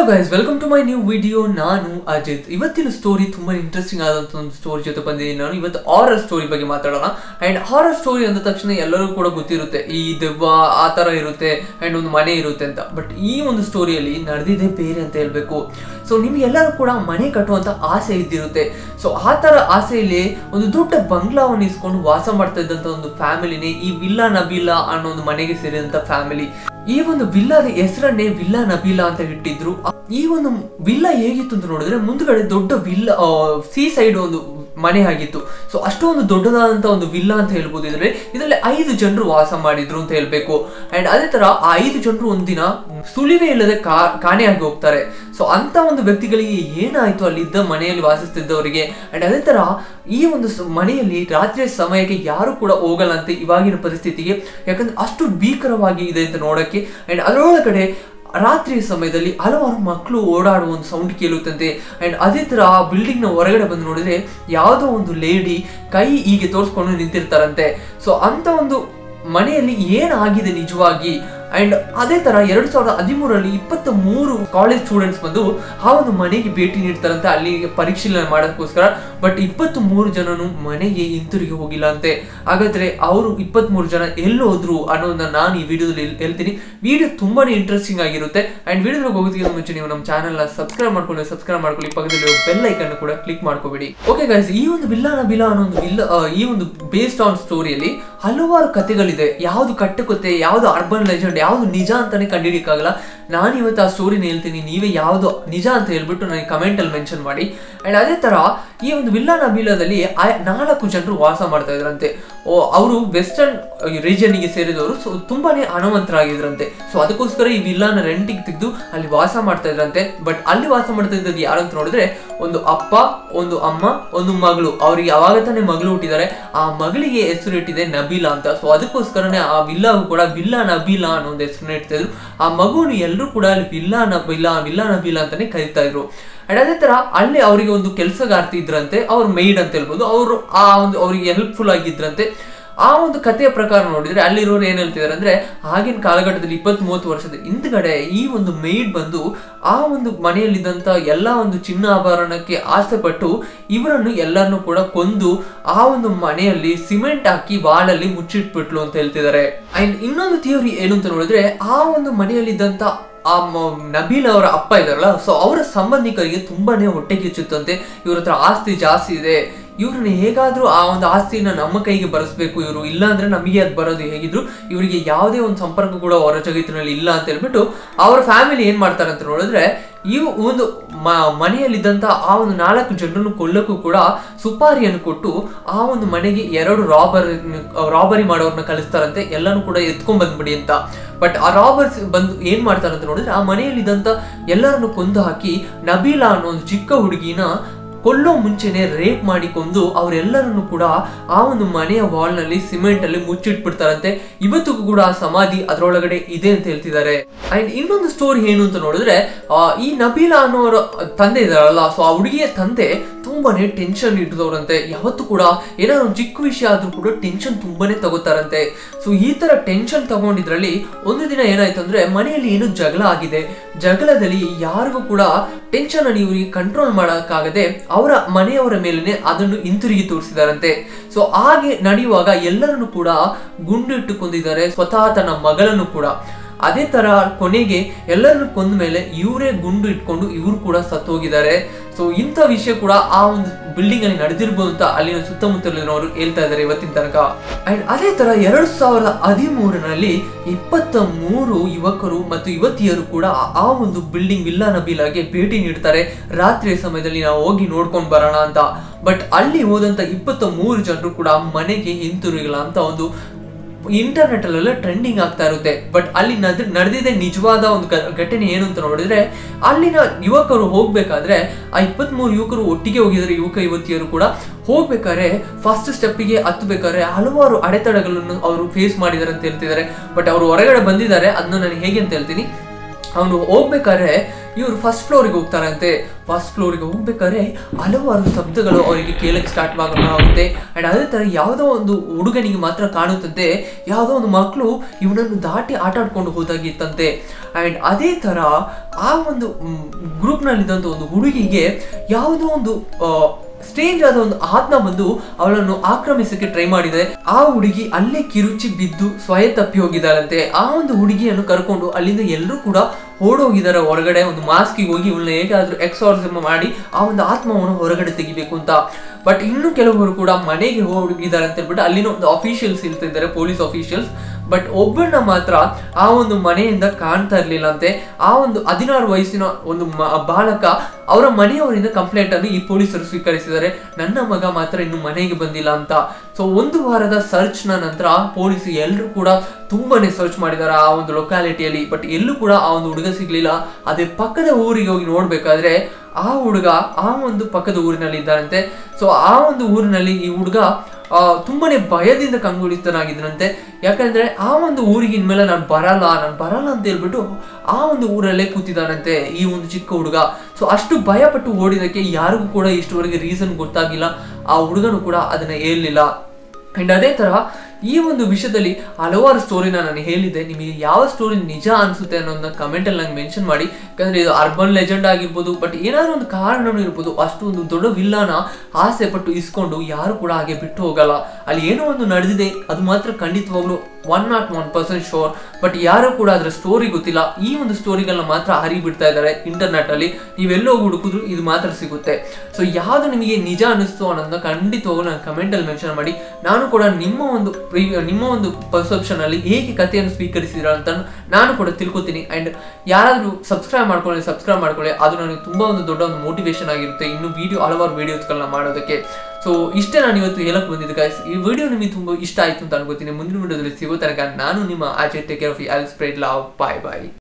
guys welcome to my new video ನಾನು ಅಜಿತ್ ಇವತ್ತಿನ story ತುಂಬಾ ಇಂಟ್ರೆಸ್ಟಿಂಗ್ ಆದಂತ ಒಂದು ಸ್ಟೋರಿ ಜೊತೆ ಬಂದಿದ್ದೀನಿ ನಾನು ಇವತ್ತು ಹಾರರ್ ಸ್ಟೋರಿ ಬಗ್ಗೆ ಮಾತಾಡೋಣ ಅಂಡ್ ಹಾರರ್ ಸ್ಟೋರಿ ಅಂದ ತಕ್ಷಣ ಎಲ್ಲರಿಗೂ ಕೂಡ ಗೊತ್ತಿರುತ್ತೆ ಈ ದೆವ್ವ ಆ ತರ ಇರುತ್ತೆ ಅಂಡ್ ಒಂದು ಮನೆ ಇರುತ್ತೆ ಅಂತ ಬಟ್ ಈ ಒಂದು ಸ್ಟೋರಿಯಲ್ಲಿ ನಡೆದಿದೆ ಬೇರೆ ಅಂತ ಹೇಳ್ಬೇಕು ಸೊ ನಿಮ್ಗೆಲ್ಲರೂ ಕೂಡ ಮನೆ ಕಟ್ಟುವಂತ ಆಸೆ ಇದ್ದಿರುತ್ತೆ ಸೊ ಆ ತರ ಆಸೆಯಲ್ಲಿ ಒಂದು ದೊಡ್ಡ ಬಂಗ್ಲಾವನ್ನು ಇಸ್ಕೊಂಡು ವಾಸ ಮಾಡ್ತಾ ಇದ್ದಂತ ಒಂದು ಫ್ಯಾಮಿಲಿನೇ ಈ ವಿಲ್ಲಾ ನಬೀಲಾ ಅನ್ನೋ ಒಂದು ಮನೆಗೆ ಸೇರಿದಂತ ಫ್ಯಾಮಿಲಿ ಈ ಒಂದು ವಿಲ್ಲಾದ ಹೆಸರನ್ನೇ ವಿಲ್ಲಾ ನಬೀಲಾ ಅಂತ ಇಟ್ಟಿದ್ರು ಈ ಒಂದು ವಿಲ್ಲಾ ಹೇಗಿತ್ತು ಅಂತ ನೋಡಿದ್ರೆ ಮುಂದ್ಗಡೆ ದೊಡ್ಡ ವಿಲ್ಲಾ ಸಿ ಸೈಡ್ ಒಂದು ಮನೆ ಆಗಿತ್ತು ಸೊ ಅಷ್ಟೊಂದು ದೊಡ್ಡದಾದಂತ ಒಂದು ವಿಲ್ಲಾ ಅಂತ ಹೇಳ್ಬೋದು ಇದ್ರಲ್ಲಿ ಇದರಲ್ಲಿ ಐದು ಜನರು ವಾಸ ಮಾಡಿದ್ರು ಅಂತ ಹೇಳ್ಬೇಕು ಅಂಡ್ ಅದೇ ತರ ಆ ಐದು ಜನರು ಒಂದಿನ ಸುಳಿವೇ ಇಲ್ಲದೆ ಕಾ ಕಾಣೆಯಾಗಿ ಹೋಗ್ತಾರೆ ಸೊ ಅಂತ ಒಂದು ವ್ಯಕ್ತಿಗಳಿಗೆ ಏನಾಯ್ತು ಅಲ್ಲಿದ್ದ ಮನೆಯಲ್ಲಿ ವಾಸಿಸ್ತಿದ್ದವರಿಗೆ ಅಂಡ್ ಅದೇ ತರ ಈ ಒಂದು ಸ- ಮನೆಯಲ್ಲಿ ರಾತ್ರಿಯ ಸಮಯಕ್ಕೆ ಯಾರು ಕೂಡ ಹೋಗಲ್ಲ ಅಂತ ಇವಾಗಿನ ಪರಿಸ್ಥಿತಿಗೆ ಯಾಕಂದ್ರೆ ಅಷ್ಟು ಭೀಕರವಾಗಿ ಇದೆ ಅಂತ ನೋಡಕ್ಕೆ ಅಂಡ್ ಅದರೊಳಗಡೆ ರಾತ್ರಿ ಸಮಯದಲ್ಲಿ ಹಲವಾರು ಮಕ್ಕಳು ಓಡಾಡುವ ಒಂದು ಸೌಂಡ್ ಕೇಳುತ್ತಂತೆ ಅಂಡ್ ಅದೇ ತರ ಆ ಬಿಲ್ಡಿಂಗ್ ನ ಹೊರಗಡೆ ಬಂದು ನೋಡಿದ್ರೆ ಯಾವುದೋ ಒಂದು ಲೇಡಿ ಕೈ ಹೀಗೆ ತೋರಿಸ್ಕೊಂಡು ನಿಂತಿರ್ತಾರಂತೆ ಸೊ ಅಂತ ಒಂದು ಮನೆಯಲ್ಲಿ ಏನಾಗಿದೆ ನಿಜವಾಗಿ ಅಂಡ್ ಅದೇ ತರ ಎರಡ್ ಸಾವಿರದ ಹದಿಮೂರರಲ್ಲಿ ಇಪ್ಪತ್ತ ಮೂರು ಕಾಲೇಜ್ ಸ್ಟೂಡೆಂಟ್ಸ್ ಬಂದು ಆ ಒಂದು ಮನೆಗೆ ಭೇಟಿ ನೀಡ್ತಾರಂತೆ ಅಲ್ಲಿ ಪರಿಶೀಲನೆ ಮಾಡೋದಕ್ಕೋಸ್ಕರ ಬಟ್ ಇಪ್ಪತ್ತ್ ಮೂರು ಜನನು ಮನೆಗೆ ಹಿಂತಿರುಗಿ ಹೋಗಿಲ್ಲ ಅಂತೆ ಹಾಗಾದ್ರೆ ಅವರು ಇಪ್ಪತ್ತ್ ಮೂರು ಜನ ಎಲ್ಲಿ ಹೋದ್ರು ಅನ್ನೋದನ್ನ ನಾನು ಈ ವಿಡಿಯೋದಲ್ಲಿ ಹೇಳ್ತೀನಿ ವಿಡಿಯೋ ತುಂಬಾನೇ ಇಂಟ್ರೆಸ್ಟಿಂಗ್ ಆಗಿರುತ್ತೆ ಅಂಡ್ ವಿಡಿಯೋದಲ್ಲಿ ಹೋಗೋದಕ್ಕಿಂತ ಮುಂಚೆ ನೀವು ನಮ್ಮ ಚಾನಲ್ ನ ಸಬ್ಸ್ಕ್ರೈಬ್ ಮಾಡ್ಕೊಳ್ಳಿ ಸಬ್ಸ್ಕ್ರೈಬ್ ಮಾಡ್ಕೊಳ್ಳಿ ಪಕ್ಕದಲ್ಲಿ ಬೆಲ್ ಐಕನ್ ಕೂಡ ಕ್ಲಿಕ್ ಮಾಡ್ಕೋಬೇಡಿ ಓಕೆ ಗೈಸ್ ಈ ಒಂದು ವಿಲ್ಲಾನ ಬಿಲಾ ಅನ್ನೋ ಒಂದು ವಿಲ್ಲ ಆ, ಈ ಒಂದು ಬೇಸ್ಡ್ ಆನ್ ಸ್ಟೋರಿಯಲ್ಲಿ ಹಲವಾರು ಕಥೆಗಳಿದೆ ಯಾವ್ದು ಕಟ್ಟುಕತೆ ಯಾವ್ದು ಅರ್ಬನ್ ಲೆಜೆಂಡ್ ಯಾವ್ದು ನಿಜ ಅಂತಾನೆ ಕಂಡಿಡಿಯಕ್ಕಾಗಲ್ಲ ನಾನು ಇವತ್ತು ಆ ಸ್ಟೋರಿನ ಹೇಳ್ತೀನಿ ನೀವೇ ಯಾವ್ದು ನಿಜ ಅಂತ ಹೇಳ್ಬಿಟ್ಟು ನನಗೆ ಕಮೆಂಟ್ ಅಲ್ಲಿ ಮೆನ್ಷನ್ ಮಾಡಿ ಅಂಡ್ ಅದೇ ತರ ಈ ಒಂದು ವಿಲ್ಲಾ ನಬೀಲಾದಲ್ಲಿ ಆ- ನಾಲ್ಕು ಜನರು ವಾಸ ಮಾಡ್ತಾ ಇದ್ರಂತೆ ಅವರು ವೆಸ್ಟರ್ನ್ ರೀಜನ್ಗೆ ಸೇರಿದವರು ಸೊ ತುಂಬಾನೇ ಹಣವಂತರಾಗಿದ್ರಂತೆ ಸೊ ಅದಕ್ಕೋಸ್ಕರ ಈ ವಿಲ್ಲಾನ ರೆಂಟಿಗೆ ತೆಗೆದು ಅಲ್ಲಿ ವಾಸ ಮಾಡ್ತಾ ಇದ್ರಂತೆ ಬಟ್ ಅಲ್ಲಿ ವಾಸ ಮಾಡ್ತಾ ಇದ್ದದ್ದು ಯಾರು ಅಂತ ನೋಡಿದ್ರೆ ಒಂದು ಅಪ್ಪ ಒಂದು ಅಮ್ಮ ಒಂದು ಮಗಳು ಅವ್ರಿಗೆ ಅವಾಗ ತಾನೇ ಮಗಳು ಹುಟ್ಟಿದ್ದಾರೆ ಆ ಮಗಳಿಗೆ ಹೆಸರು ಇಟ್ಟಿದೆ ನಬೀಲಾ ಅಂತ ಸೊ ಅದಕ್ಕೋಸ್ಕರನೇ ಆ ವಿಲ್ಲಾಗೂ ಕೂಡ ವಿಲ್ಲಾ ನಬೀಲಾ ಅನ್ನೋ ಒಂದು ಹೆಸರನ್ನ ಇಡ್ತಾ ಇದ್ರು ಆ ಮಗುವನ್ನು ಎಲ್ಲರೂ ಕೂಡ ಅಲ್ಲಿ ವಿಲ್ಲಾ ನಬೀಲಾ ವಿಲ್ಲಾ ನಬೀಲಾ ಅಂತಾನೆ ಕರಿತಾ ಇದ್ರು ಅಂಡ್ ಅದೇ ತರ ಅಲ್ಲಿ ಅವರಿಗೆ ಒಂದು ಕೆಲಸಗಾರ್ತಿ ಇದ್ರಂತೆ ಅವ್ರ ಮೇಯ್ಡ್ ಅಂತ ಹೇಳ್ಬೋದು ಅವರು ಆ ಒಂದು ಅವರಿಗೆ ಹೆಲ್ಪ್ಫುಲ್ ಆಗಿದ್ರಂತೆ ಆ ಒಂದು ಕಥೆಯ ಪ್ರಕಾರ ನೋಡಿದ್ರೆ ಅಲ್ಲಿರೋರು ಏನ್ ಹೇಳ್ತಿದಾರೆ ಅಂದ್ರೆ ಆಗಿನ ಕಾಲಘಟ್ಟದಲ್ಲಿ ಇಪ್ಪತ್ತ್ ಮೂವತ್ತು ವರ್ಷದ ಹಿಂದ್ಗಡೆ ಈ ಒಂದು ಮೇಯ್ಡ್ ಬಂದು ಆ ಒಂದು ಮನೆಯಲ್ಲಿದ್ದಂತ ಎಲ್ಲಾ ಒಂದು ಚಿನ್ನ ಆಭರಣಕ್ಕೆ ಆಸೆ ಪಟ್ಟು ಇವರನ್ನು ಎಲ್ಲರನ್ನು ಕೂಡ ಕೊಂದು ಆ ಒಂದು ಮನೆಯಲ್ಲಿ ಸಿಮೆಂಟ್ ಹಾಕಿ ವಾಲಲ್ಲಿ ಮುಚ್ಚಿಟ್ಬಿಟ್ಲು ಅಂತ ಹೇಳ್ತಿದ್ದಾರೆ ಅಂಡ್ ಇನ್ನೊಂದು ಥಿಯೋರಿ ಏನು ಅಂತ ನೋಡಿದ್ರೆ ಆ ಒಂದು ಮನೆಯಲ್ಲಿದ್ದಂತ ಆ ಮ- ನಬೀಲ್ ಅವರ ಅಪ್ಪ ಇದಾರಲ್ಲ ಸೊ ಅವರ ಸಂಬಂಧಿಕರಿಗೆ ತುಂಬಾನೇ ಹೊಟ್ಟೆ ಕಿಚ್ಚುತ್ತಂತೆ ಇವ್ರ ಹತ್ರ ಆಸ್ತಿ ಜಾಸ್ತಿ ಇದೆ ಇವ್ರನ್ನ ಹೇಗಾದ್ರೂ ಆ ಒಂದು ಆಸ್ತಿನ ನಮ್ಮ ಕೈಗೆ ಬರೆಸ್ಬೇಕು ಇವರು ಇಲ್ಲ ಅಂದ್ರೆ ನಮಗೆ ಅದು ಬರೋದು ಹೇಗಿದ್ರು ಇವರಿಗೆ ಯಾವುದೇ ಒಂದು ಸಂಪರ್ಕ ಕೂಡ ಹೊರ ಜಗತ್ತಿನಲ್ಲಿ ಇಲ್ಲ ಅಂತ ಹೇಳ್ಬಿಟ್ಟು ಅವ್ರ ಫ್ಯಾಮಿಲಿ ಏನ್ ಮಾಡ್ತಾರೆ ಅಂತ ನೋಡಿದ್ರೆ ಇವು ಒಂದು ಮ- ಮನೆಯಲ್ಲಿದ್ದಂತ ಆ ಒಂದು ನಾಲ್ಕು ಜನರನ್ನು ಕೊಲ್ಲಕ್ಕೂ ಕೂಡ ಸುಪಾರಿಯನ್ನು ಕೊಟ್ಟು ಆ ಒಂದು ಮನೆಗೆ ಎರಡು ರಾಬರ್ ರಾಬರಿ ಮಾಡೋರ್ನ ಕಳಿಸ್ತಾರಂತೆ ಎಲ್ಲಾನು ಕೂಡ ಎತ್ಕೊಂಡ್ ಬಂದ್ಬಿಡಿ ಅಂತ ಬಟ್ ಆ ರಾಬರ್ಸ್ ಬಂದು ಏನ್ ಮಾಡ್ತಾರೆ ಅಂತ ನೋಡಿದ್ರೆ ಆ ಮನೆಯಲ್ಲಿದ್ದಂತ ಎಲ್ಲರನ್ನು ಕೊಂದು ಹಾಕಿ ನಬೀಲಾ ಅನ್ನೋ ಒಂದು ಚಿಕ್ಕ ಹುಡುಗಿನ ಕೊಲ್ಲೋ ಮುಂಚೆನೆ ರೇಪ್ ಮಾಡಿ ಕೊಂದು ಅವರೆಲ್ಲರನ್ನು ಕೂಡ ಆ ಒಂದು ಮನೆಯ ವಾಲ್ ನಲ್ಲಿ ಸಿಮೆಂಟ್ ಅಲ್ಲಿ ಮುಚ್ಚಿಟ್ಬಿಡ್ತಾರಂತೆ ಇವತ್ತಿಗೂ ಕೂಡ ಆ ಸಮಾಧಿ ಅದರೊಳಗಡೆ ಇದೆ ಅಂತ ಹೇಳ್ತಿದ್ದಾರೆ ಅಂಡ್ ಇನ್ನೊಂದು ಸ್ಟೋರಿ ಏನು ಅಂತ ನೋಡಿದ್ರೆ ಆ, ಈ ನಬೀಲಾ ಅನ್ನೋರ ತಂದೆ ಇದಾರಲ್ಲ ಸೊ ಆ ಹುಡುಗಿಯ ತಂದೆ ತುಂಬಾನೇ ಟೆನ್ಷನ್ ಇಟ್ಟಿದವ್ರಂತೆ ಯಾವತ್ತೂ ಕೂಡ ಏನಾದ್ರು ಒಂದು ಚಿಕ್ಕ ವಿಷಯ ಆದ್ರೂ ಕೂಡ ಟೆನ್ಷನ್ ತುಂಬಾನೇ ತಗೋತಾರಂತೆ ಸೊ ಈ ತರ ಟೆನ್ಷನ್ ತಗೊಂಡಿದ್ರಲ್ಲಿ ಒಂದು ದಿನ ಏನಾಯ್ತು ಅಂದ್ರೆ ಮನೆಯಲ್ಲಿ ಏನೋ ಜಗಳ ಆಗಿದೆ ಜಗಳದಲ್ಲಿ ಯಾರಿಗೂ ಕೂಡ ಟೆನ್ಷನ್ ಅನ್ನು ಇವರಿಗೆ ಕಂಟ್ರೋಲ್ ಮಾಡೋಕ್ಕಾಗದೆ ಅವರ ಮನೆಯವರ ಮೇಲೇನೆ ಅದನ್ನು ಹಿಂತಿರುಗಿ ತೋರಿಸಿದಾರಂತೆ ಸೊ ಹಾಗೆ ನಡೆಯುವಾಗ ಎಲ್ಲರನ್ನು ಕೂಡ ಗುಂಡು ಇಟ್ಟುಕೊಂಡಿದ್ದಾರೆ ಸ್ವತಃ ತನ್ನ ಮಗಳನ್ನು ಕೂಡ ಅದೇ ತರ ಕೊನೆಗೆ ಎಲ್ಲರನ್ನು ಕೊಂದ ಮೇಲೆ ಇವರೇ ಗುಂಡು ಇಟ್ಕೊಂಡು ಇವರು ಕೂಡ ಸತ್ತೋಗಿದ್ದಾರೆ ಸೊ ಇಂಥ ವಿಷಯ ಕೂಡ ಆ ಒಂದು ಬಿಲ್ಡಿಂಗ್ ಅಲ್ಲಿ ನಡೆದಿರ್ಬೋದು ಅಂತ ಅಲ್ಲಿನ ಸುತ್ತಮುತ್ತಲಿನವರು ಹೇಳ್ತಾ ಇದ್ದಾರೆ ಇವತ್ತಿನ ತನಕ ಅಂಡ್ ಅದೇ ತರ ಎರಡ್ ಸಾವಿರದ ಹದಿಮೂರರಲ್ಲಿ ಇಪ್ಪತ್ತ ಮೂರು ಯುವಕರು ಮತ್ತು ಯುವತಿಯರು ಕೂಡ ಆ- ಆ ಒಂದು ಬಿಲ್ಡಿಂಗ್ ವಿಲ್ಲಾ ನಬೀಲಾಗೆ ಭೇಟಿ ನೀಡ್ತಾರೆ ರಾತ್ರಿಯ ಸಮಯದಲ್ಲಿ ನಾವು ಹೋಗಿ ನೋಡ್ಕೊಂಡ್ ಬರೋಣ ಅಂತ ಬಟ್ ಅಲ್ಲಿ ಹೋದಂತ ಇಪ್ಪತ್ತ ಮೂರು ಜನರು ಕೂಡ ಮನೆಗೆ ಹಿಂತಿರುಗಿಲ್ಲ ಅಂತ ಒಂದು ಇಂಟರ್ನೆಟ್ ಅಲ್ಲೆಲ್ಲ ಟ್ರೆಂಡಿಂಗ್ ಆಗ್ತಾ ಇರುತ್ತೆ ಬಟ್ ಅಲ್ಲಿ ನಡ್ ನಡೆದಿದೆ ನಿಜವಾದ ಒಂದು ಘ- ಘಟನೆ ಏನು ಅಂತ ನೋಡಿದ್ರೆ ಅಲ್ಲಿನ ಯುವಕರು ಹೋಗ್ಬೇಕಾದ್ರೆ ಆ ಇಪ್ಪತ್ಮೂರು ಯುವಕರು ಒಟ್ಟಿಗೆ ಹೋಗಿದ್ದಾರೆ ಯುವಕ ಯುವತಿಯರು ಕೂಡ ಹೋಗ್ಬೇಕಾದ್ರೆ ಫಸ್ಟ್ ಸ್ಟೆಪ್ಪಿಗೆ ಹತ್ತಬೇಕಾದ್ರೆ ಹಲವಾರು ಅಡೆತಡೆಗಳನ್ನು ಅವರು ಫೇಸ್ ಮಾಡಿದ್ದಾರೆ ಅಂತ ಹೇಳ್ತಿದ್ದಾರೆ ಬಟ್ ಅವರು ಹೊರಗಡೆ ಬಂದಿದ್ದಾರೆ ಅದನ್ನ ನಾನು ಹೇಗೆ ಅಂತ ಹೇಳ್ತೀನಿ ಅವನು ಹೋಗ್ಬೇಕಾದ್ರೆ ಇವರು ಫಸ್ಟ್ ಫ್ಲೋರಿಗೆ ಹೋಗ್ತಾರಂತೆ ಫಸ್ಟ್ ಫ್ಲೋರಿಗೆ ಹೋಗ್ಬೇಕಾದ್ರೆ ಹಲವಾರು ಶಬ್ದಗಳು ಅವರಿಗೆ ಕೇಳಕ್ಕೆ ಸ್ಟಾರ್ಟ್ ಆಗುತ್ತೆ ಅಂಡ್ ಅದೇ ತರ ಯಾವುದೋ ಒಂದು ಹುಡುಗನಿಗೆ ಮಾತ್ರ ಕಾಣುತ್ತಂತೆ ಯಾವುದೋ ಒಂದು ಮಕ್ಕಳು ಇವನನ್ನು ದಾಟಿ ಆಟ ಆಡ್ಕೊಂಡು ಹೋದಾಗಿತ್ತಂತೆ ಅಂಡ್ ಅದೇ ತರ ಆ ಒಂದು ಗ್ರೂಪ್ನಲ್ಲಿದ್ದಂಥ ಒಂದು ಹುಡುಗಿಗೆ ಯಾವುದೋ ಒಂದು ಸ್ಟೇಂಜ್ ಆದ ಒಂದು ಆತ್ಮ ಬಂದು ಅವಳನ್ನು ಆಕ್ರಮಿಸಕ್ಕೆ ಟ್ರೈ ಮಾಡಿದೆ ಆ ಹುಡುಗಿ ಅಲ್ಲೇ ಕಿರುಚಿ ಬಿದ್ದು ಸ್ವಯ ತಪ್ಪಿ ಹೋಗಿದ್ದಾಳಂತೆ ಆ ಒಂದು ಹುಡುಗಿಯನ್ನು ಕರ್ಕೊಂಡು ಅಲ್ಲಿಂದ ಎಲ್ಲರೂ ಕೂಡ ಓಡೋಗಿದ್ದಾರೆ ಹೊರಗಡೆ ಒಂದು ಮಾಸ್ಕಿಗೆ ಹೋಗಿ ಇವಳನ್ನ ಹೇಗಾದ್ರೂ ಎಕ್ಸಾರ್ಸಿಮ್ ಮಾಡಿ ಆ ಒಂದು ಆತ್ಮವನ್ನು ಹೊರಗಡೆ ತೆಗಿಬೇಕು ಅಂತ ಬಟ್ ಇನ್ನು ಕೆಲವರು ಕೂಡ ಮನೆಗೆ ಹೋಗಿದ್ದಾರೆ ಅಂತ ಹೇಳ್ಬಿಟ್ಟು ಅಲ್ಲಿನ ಒಂದು ಅಫಿಷಿಯಲ್ಸ್ ಇರ್ತಿದ್ದಾರೆ ಪೊಲೀಸ್ ಅಫಿಷಿಯಲ್ಸ್ ಬಟ್ ಒಬ್ಬರನ್ನ ಮಾತ್ರ ಆ ಒಂದು ಮನೆಯಿಂದ ಕಾಣ್ತಾ ಇರ್ಲಿಲ್ಲ ಅಂತೆ ಆ ಒಂದು ಹದಿನಾರು ವಯಸ್ಸಿನ ಒಂದು ಬಾಲಕ ಅವರ ಮನೆಯವರಿಂದ ಕಂಪ್ಲೇಂಟ್ ಅನ್ನು ಈ ಪೊಲೀಸರು ಸ್ವೀಕರಿಸಿದ್ದಾರೆ ನನ್ನ ಮಗ ಮಾತ್ರ ಇನ್ನು ಮನೆಗೆ ಬಂದಿಲ್ಲ ಅಂತ ಸೊ ಒಂದು ವಾರದ ಸರ್ಚ್ ನ ನಂತರ ಪೊಲೀಸ್ ಎಲ್ಲರೂ ಕೂಡ ತುಂಬಾನೇ ಸರ್ಚ್ ಮಾಡಿದ್ದಾರೆ ಆ ಒಂದು ಲೊಕ್ಯಾಲಿಟಿಯಲ್ಲಿ ಬಟ್ ಎಲ್ಲೂ ಕೂಡ ಆ ಒಂದು ಹುಡುಗ ಸಿಗ್ಲಿಲ್ಲ ಅದೇ ಪಕ್ಕದ ಊರಿಗೆ ಹೋಗಿ ನೋಡ್ಬೇಕಾದ್ರೆ ಆ ಹುಡುಗ ಆ ಒಂದು ಪಕ್ಕದ ಊರಿನಲ್ಲಿ ಇದ್ದಾರಂತೆ ಸೊ ಆ ಒಂದು ಊರಿನಲ್ಲಿ ಈ ಹುಡುಗ ತುಂಬಾನೇ ಭಯದಿಂದ ಕಂಗೊಳಿತನಾಗಿದ್ದನಂತೆ ಯಾಕಂದ್ರೆ ಆ ಒಂದು ಊರಿಗೆ ಇನ್ಮೇಲೆ ನಾನು ಬರಲ್ಲ ನಾನು ಬರಲ್ಲ ಅಂತ ಹೇಳ್ಬಿಟ್ಟು ಆ ಒಂದು ಊರಲ್ಲೇ ಕೂತಿದ್ದಾನಂತೆ ಈ ಒಂದು ಚಿಕ್ಕ ಹುಡುಗ ಸೊ ಅಷ್ಟು ಭಯಪಟ್ಟು ಓಡಿದಕ್ಕೆ ಯಾರಿಗೂ ಕೂಡ ಇಷ್ಟವರೆಗೆ ರೀಸನ್ ಗೊತ್ತಾಗಿಲ್ಲ ಆ ಹುಡುಗನು ಕೂಡ ಅದನ್ನ ಹೇಳಲಿಲ್ಲ ಅಂಡ್ ಅದೇ ತರ ಈ ಒಂದು ವಿಷಯದಲ್ಲಿ ಹಲವಾರು ಸ್ಟೋರಿನ ನಾನು ಹೇಳಿದ್ದೆ ನಿಮಗೆ ಯಾವ ಸ್ಟೋರಿ ನಿಜ ಅನ್ಸುತ್ತೆ ಅನ್ನೋದನ್ನ ಕಮೆಂಟ್ ಅಲ್ಲಿ ನಂಗೆ ಮೆನ್ಷನ್ ಮಾಡಿ ಯಾಕಂದ್ರೆ ಇದು ಅರ್ಬನ್ ಲೆಜೆಂಡ್ ಆಗಿರ್ಬೋದು ಬಟ್ ಏನಾದ್ರು ಒಂದು ಕಾರಣನೂ ಇರ್ಬೋದು ಅಷ್ಟು ಒಂದು ದೊಡ್ಡ ವಿಲ್ಲನ ಆಸೆ ಪಟ್ಟು ಇಸ್ಕೊಂಡು ಯಾರು ಕೂಡ ಹಾಗೆ ಬಿಟ್ಟು ಹೋಗಲ್ಲ ಅಲ್ಲಿ ಏನೋ ಒಂದು ನಡೆದಿದೆ ಅದು ಮಾತ್ರ ಖಂಡಿತವಾಗ್ಲು one not one percent sure but ಯಾರು ಕೂಡ ಅದರ ಸ್ಟೋರಿ ಗೊತ್ತಿಲ್ಲ ಈ ಒಂದು ಸ್ಟೋರಿಗಳನ್ನ ಮಾತ್ರ ಹರಿ ಬಿಡ್ತಾ ಇದ್ದಾರೆ ಇಂಟರ್ನೆಟ್ ಅಲ್ಲಿ ನೀವೆಲ್ಲೋ ಹುಡುಕಿದ್ರು ಇದು ಮಾತ್ರ ಸಿಗುತ್ತೆ ಸೊ ಯಾವ್ದು ನಿಮಗೆ ನಿಜ ಅನಿಸ್ತು ಅನ್ನೋದನ್ನ ಖಂಡಿತವಾಗ್ಲೂ ನಾನು ಕಮೆಂಟ್ ಅಲ್ಲಿ ಮೆನ್ಷನ್ ಮಾಡಿ ನಾನು ಕೂಡ ನಿಮ್ಮ ಒಂದು ನಿಮ್ಮ ಒಂದು ಪರ್ಸೆಪ್ಷನ್ ಅಲ್ಲಿ ಹೇಗೆ ಕಥೆಯನ್ನು ಸ್ವೀಕರಿಸಿದ್ರ ಅಂತ ನಾನು ಕೂಡ ತಿಳ್ಕೊತೀನಿ ಅಂಡ್ ಯಾರಾದ್ರೂ ಸಬ್ಸ್ಕ್ರೈಬ್ ಮಾಡ್ಕೊಳ್ಳಿ ಸಬ್ಸ್ಕ್ರೈಬ್ ಮಾಡ್ಕೊಳ್ಳಿ ಅದು ನನಗೆ ತುಂಬಾ ಒಂದು ದೊಡ್ಡ ಒಂದು ಮೋಟಿವೇಶನ್ ಆಗಿರುತ್ತೆ ಇನ್ನು ವಿಡಿಯೋ ಹಲವಾರು ವಿಡಿಯೋಸ್ಗಳನ್ನ ಮಾಡೋದಕ್ಕೆ ಸೊ ಇಷ್ಟೇ ನಾನು ಇವತ್ತು ಹೇಳಕ್ ಬಂದಿದ್ದೆ ಗೈಸ್ ಈ ವಿಡಿಯೋ ನಿಮಗೆ ತುಂಬಾ ಇಷ್ಟ ಆಯ್ತು ಅಂತ ಅನ್ಕೋತೀನಿ ಮುಂದಿನ ವಿಡಿಯೋದಲ್ಲಿ ಸಿಗೋ ತನಕ ನಾನು ನಿಮ್ಮ ಆಚೆ take care of all spread love bye bye